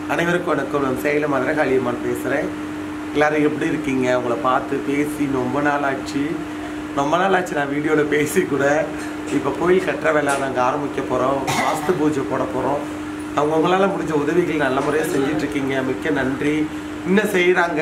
அனைவருக்கும் வணக்கம் நான் சேலம் மதுரகாளியம்மான் பேசுகிறேன் எல்லாரும் எப்படி இருக்கீங்க உங்களை பார்த்து பேசி ரொம்ப நாள் ஆச்சு ரொம்ப நாள் ஆச்சு நான் வீடியோவில் பேசி கூட இப்போ கோயில் கட்டுற வேலை நாங்கள் ஆரம்பிக்க போகிறோம் வாஸ்து பூஜை போட போகிறோம் அவங்கவுங்களால முடிஞ்ச உதவிகள் நல்ல முறையாக செஞ்சிட்ருக்கீங்க மிக்க நன்றி இன்னும் செய்கிறாங்க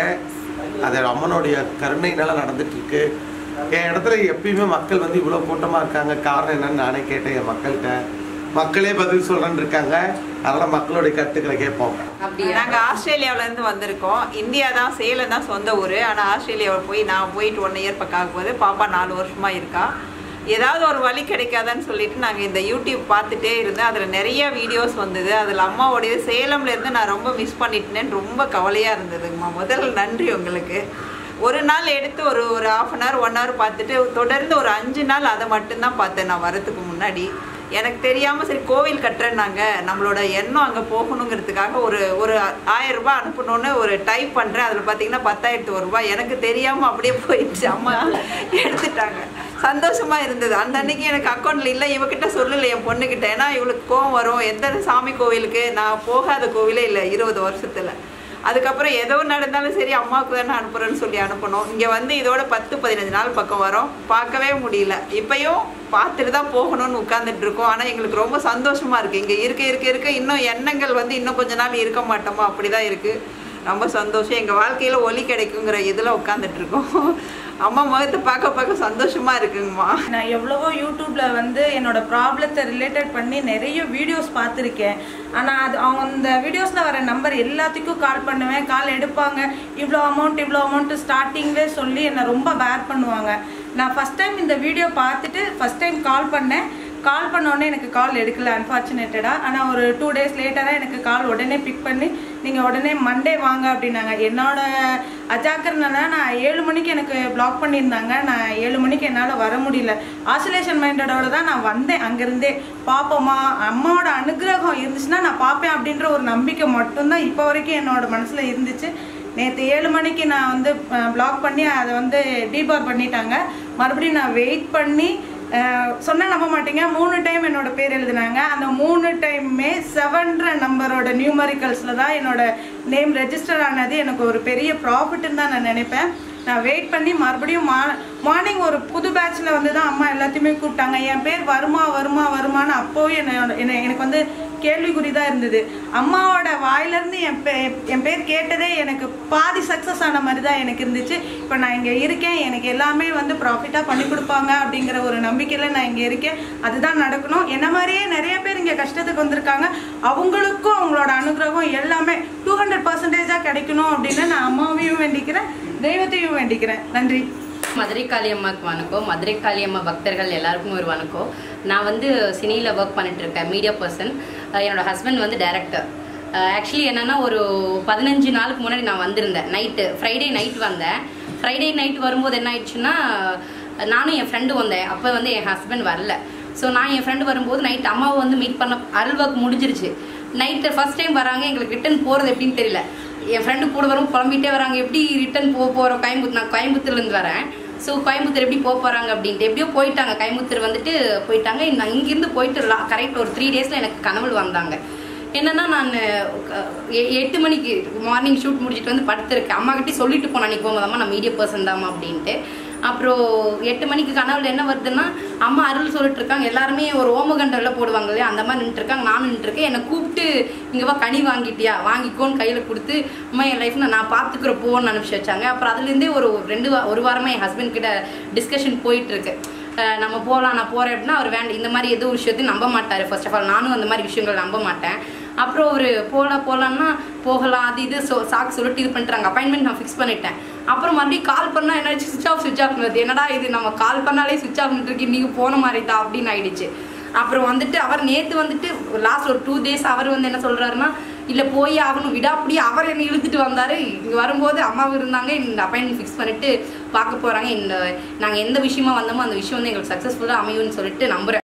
அது அம்மனுடைய கருணையினால நடந்துட்டு இருக்கு என் இடத்துல எப்பயுமே மக்கள் வந்து இவ்வளோ கூட்டமாக இருக்காங்க காரணம் என்னன்னு நானே கேட்டேன் என் மக்கள்கிட்ட மக்களே பதில் சொல்றேன்னு இருக்காங்க அதனால மக்களுடைய கருத்துக்களை கேட்போம் அப்படியா நாங்க ஆஸ்திரேலியாவுல இருந்து வந்திருக்கோம் இந்தியா தான் சேலம் தான் சொந்த ஊர் ஆனா ஆஸ்திரேலியாவில் போய் நான் போயிட்டு ஒன் இயர் பக்கம் ஆகும்போது பாப்பா நாலு வருஷமா இருக்கா ஏதாவது ஒரு வழி கிடைக்காதான்னு சொல்லிட்டு நாங்கள் இந்த யூடியூப் பார்த்துட்டே இருந்தேன் அதில் நிறைய வீடியோஸ் வந்தது அதில் அம்மாவுடைய சேலம்ல இருந்து நான் ரொம்ப மிஸ் பண்ணிட்டேன்னு ரொம்ப கவலையாக இருந்ததுங்கம்மா முதல்ல நன்றி உங்களுக்கு ஒரு நாள் எடுத்து ஒரு ஒரு half an hour one hour பார்த்துட்டு தொடர்ந்து ஒரு அஞ்சு நாள் அதை மட்டும்தான் பார்த்தேன் நான் வரதுக்கு முன்னாடி எனக்கு தெரியாமல் சரி கோவில் கட்டுறேன்னாங்க நம்மளோட எண்ணம் அங்கே போகணுங்கிறதுக்காக ஒரு ஒரு ஆயிரம் ரூபாய் அனுப்பணும்னு ஒரு டைப் பண்ணுறேன் அதில் பார்த்தீங்கன்னா பத்தாயிரத்து ஒரு ரூபாய் எனக்கு தெரியாமல் அப்படியே போயிடுச்சு அம்மா எடுத்துட்டாங்க சந்தோஷமா இருந்தது அந்த அன்னைக்கு எனக்கு அக்கௌண்ட்ல இல்லை இவகிட்ட சொல்லலை என் பொண்ணுகிட்ட ஏன்னா இவளுக்கு கோவம் வரும் எந்த சாமி கோவிலுக்கு நான் போகாத கோவிலே இல்லை இருபது வருஷத்துல அதுக்கப்புறம் ஏதோ நடந்தாலும் சரி அம்மாவுக்கு தானே அனுப்புறேன்னு சொல்லி அனுப்பணும் இங்கே வந்து இதோட பத்து பதினஞ்சு நாள் பக்கம் வரோம் பார்க்கவே முடியல இப்பயும் பார்த்துட்டு தான் போகணும்னு உட்காந்துட்டு இருக்கோம் ஆனால் எங்களுக்கு ரொம்ப சந்தோஷமா இருக்கு இங்கே இருக்க இருக்க இருக்க இன்னும் எண்ணங்கள் வந்து இன்னும் கொஞ்ச நாள் இருக்க மாட்டோமோ அப்படிதான் இருக்கு ரொம்ப சந்தோஷம் எங்கள் வாழ்க்கையில் ஒலி கிடைக்குங்கிற இதில் உட்காந்துட்டு இருக்கோம் அம்மா முகத்தை பார்க்க பார்க்க சந்தோஷமா இருக்குங்கம்மா நான் எவ்வளவோ யூடியூப்ல வந்து என்னோட ப்ராப்ளத்தை ரிலேட்டட் பண்ணி நிறைய வீடியோஸ் பார்த்துருக்கேன் ஆனால் அது அவங்க அந்த வீடியோஸில் வர நம்பர் எல்லாத்துக்கும் கால் பண்ணுவேன் கால் எடுப்பாங்க இவ்வளோ அமௌண்ட் இவ்வளோ அமௌண்ட் ஸ்டார்டிங்லேயே சொல்லி என்னை ரொம்ப பேர் பண்ணுவாங்க நான் ஃபஸ்ட் டைம் இந்த வீடியோ பார்த்துட்டு ஃபஸ்ட் டைம் கால் பண்ணேன் கால் பண்ணோடனே எனக்கு கால் எடுக்கல அன்ஃபார்ச்சுனேட்டடாக ஆனால் ஒரு டூ டேஸ் லேட்டராக எனக்கு கால் உடனே பிக் பண்ணி நீங்கள் உடனே மண்டே வாங்க அப்படின்னாங்க என்னோட அஜாக்கிரனால நான் ஏழு மணிக்கு எனக்கு பிளாக் பண்ணியிருந்தாங்க நான் ஏழு மணிக்கு என்னால் வர முடியல ஆசிலேஷன் மைண்டடோட தான் நான் வந்தேன் அங்கேருந்தே பார்ப்போமா அம்மாவோட அனுகிரகம் இருந்துச்சுன்னா நான் பார்ப்பேன் அப்படின்ற ஒரு நம்பிக்கை மட்டும்தான் இப்போ வரைக்கும் என்னோட மனசில் இருந்துச்சு நேற்று ஏழு மணிக்கு நான் வந்து பிளாக் பண்ணி அதை வந்து டீபார் பண்ணிட்டாங்க மறுபடியும் நான் வெயிட் பண்ணி சொன்ன நம்ப மாட்டீங்க மூணு டைம் என்னோட பேர் எழுதினாங்க அந்த மூணு டைமுமே செவன்ற நம்பரோட நியூமரிக்கல்ஸில் தான் என்னோட நேம் ரெஜிஸ்டர் ஆனது எனக்கு ஒரு பெரிய ப்ராஃபிட்னு தான் நான் நினைப்பேன் நான் வெயிட் பண்ணி மறுபடியும் மா மார்னிங் ஒரு புது பேட்சில் வந்து தான் அம்மா எல்லாத்தையுமே கூப்பிட்டாங்க என் பேர் வருமா வருமா வருமான்னு அப்போவே என்னோட என்ன எனக்கு வந்து கேள்விக்குறி தான் இருந்தது அம்மாவோட வாயிலேருந்து என் பே என் பேர் கேட்டதே எனக்கு பாதி சக்ஸஸ் ஆன மாதிரி தான் எனக்கு இருந்துச்சு இப்போ நான் இங்கே இருக்கேன் எனக்கு எல்லாமே வந்து ப்ராஃபிட்டாக பண்ணி கொடுப்பாங்க அப்படிங்கிற ஒரு நம்பிக்கையில் நான் இங்கே இருக்கேன் அதுதான் நடக்கணும் என்ன மாதிரியே நிறைய பேர் இங்கே கஷ்டத்துக்கு வந்திருக்காங்க அவங்களுக்கும் அவங்களோட அனுகிரகம் எல்லாமே டூ ஹண்ட்ரட் பர்சன்டேஜாக கிடைக்கணும் அப்படின்னு நான் அம்மாவையும் வேண்டிக்கிறேன் தெய்வத்தையும் வேண்டிக்கிறேன் நன்றி மதுரை காளியம்மாவுக்கு வணக்கம் மதுரை காளியம்மா பக்தர்கள் எல்லாருக்கும் ஒரு வணக்கம் நான் வந்து சினியில் ஒர்க் பண்ணிட்டு இருக்கேன் மீடியா பர்சன் என்னோட ஹஸ்பண்ட் வந்து டைரக்டர் ஆக்சுவலி என்னன்னா ஒரு பதினஞ்சு நாளுக்கு முன்னாடி நான் வந்திருந்தேன் நைட்டு ஃப்ரைடே நைட் வந்தேன் ஃப்ரைடே நைட் வரும்போது என்ன ஆயிடுச்சுன்னா நானும் என் ஃப்ரெண்டு வந்தேன் அப்போ வந்து என் ஹஸ்பண்ட் வரல ஸோ நான் என் ஃப்ரெண்டு வரும்போது நைட் அம்மாவை வந்து மீட் பண்ண அருள் ஒர்க் முடிஞ்சிருச்சு நைட்டு ஃபர்ஸ்ட் டைம் வராங்க எங்களுக்கு ரிட்டன் போகிறது எப்படின்னு தெரியல என் ஃப்ரெண்டு கூட வரும் புலம்பிட்டே வராங்க எப்படி ரிட்டன் போக போகிறோம் கோயம்புத்தூர் நான் கோயம்புத்தூர்லேருந்து வரேன் ஸோ கோயம்புத்தூர் எப்படி போக போகிறாங்க அப்படின்ட்டு எப்படியோ போயிட்டாங்க கோயம்புத்தூர் வந்துட்டு போயிட்டாங்க நான் இங்கேருந்து போயிட்டு கரெக்ட் ஒரு த்ரீ டேஸில் எனக்கு கனவு வந்தாங்க என்னன்னா நான் எட்டு மணிக்கு மார்னிங் ஷூட் முடிச்சுட்டு வந்து படுத்திருக்கேன் அம்மா கிட்டே சொல்லிட்டு போனேன் அன்றைக்கி போகும்போதம்மா நான் மீடியா பர்சன் தாம்மா அப்படின்ட்டு அப்புறம் எட்டு மணிக்கு கனவுல என்ன வருதுன்னா அம்மா அருள் சொல்லிட்டு இருக்காங்க எல்லாருமே ஒரு ஓமகண்டரில் போடுவாங்க இல்லையா அந்த மாதிரி நின்றுருக்காங்க நானும் நின்றுருக்கேன் என்னை கூப்பிட்டு இங்கே வா கனி வாங்கிட்டியா வாங்கிக்கோன்னு கையில் கொடுத்து அம்மா என் லைஃப் நான் பார்த்துக்கிற போன்னு அனுப்பிச்சி வச்சாங்க அப்புறம் அதுலேருந்தே ஒரு ரெண்டு வா ஒரு வாரமாக என் ஹஸ்பண்ட் கிட்ட டிஸ்கஷன் போயிட்டு இருக்கு நம்ம போகலாம் நான் போகிறேன் அப்படின்னா அவர் வேண்டாம் இந்த மாதிரி எதுவும் விஷயத்தையும் நம்ப மாட்டார் ஃபர்ஸ்ட் ஆஃப் ஆல் நானும் அந்த மாதிரி விஷயங்கள் நம்ப மாட்டேன் அப்புறம் ஒரு போகலாம் போகலான்னா போகலாம் அது இது ஸோ சாக்கு சொல்லிட்டு இது பண்ணிட்டாங்க அப்பாயின்மெண்ட் நான் ஃபிக்ஸ் பண்ணிட்டேன் அப்புறம் மறுபடியும் கால் பண்ணால் என்ன சுவிச் ஆஃப் சுவிச் ஆஃப் வருது என்னடா இது நம்ம கால் பண்ணாலே சுவிச் ஆஃப் இருக்கு நீங்கள் போன மாதிரி தான் அப்படின்னு ஆயிடுச்சு அப்புறம் வந்துட்டு அவர் நேற்று வந்துட்டு லாஸ்ட் ஒரு டூ டேஸ் அவர் வந்து என்ன சொல்கிறாருன்னா இல்லை போய் ஆகணும் விடாப்படி அவர் என்னை இழுத்துட்டு வந்தார் இங்கே வரும்போது அம்மாவும் இருந்தாங்க இந்த அப்பாயின்மெண்ட் ஃபிக்ஸ் பண்ணிட்டு பார்க்க போகிறாங்க இந்த நாங்கள் எந்த விஷயமா வந்தோமோ அந்த விஷயம் வந்து எங்களுக்கு சக்ஸஸ்ஃபுல்லாக அமையும்னு சொல்லிட்டு நம்புகிறேன்